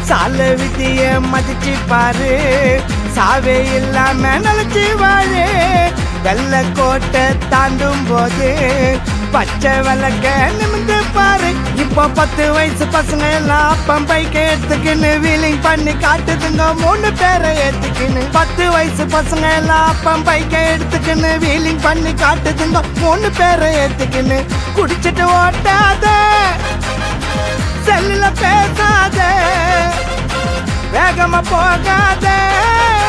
சால விதிய மதிச்சு பாரு சாவே இல்லாம நினைச்சு வாழு வெள்ள கோட்டை தாண்டும் போது பச்சை விளக்க நிமிந்து பாரு இப்போ பத்து வயசு பசங்க எல்லாம் அப்பம் பைக்க எடுத்துக்கின்னு வீலிங் பண்ணி காட்டுதுங்க மூணு பேரை ஏத்துக்கின்னு பத்து வயசு பசங்க எல்லாம் அப்பம் பைக்க எடுத்துக்கின்னு வீலிங் பண்ணி காட்டுதுங்க மூணு பேரை ஏத்துக்கின்னு குடிச்சிட்டு ஓட்டாத செல்லுல பேசாத வேகமா போகாத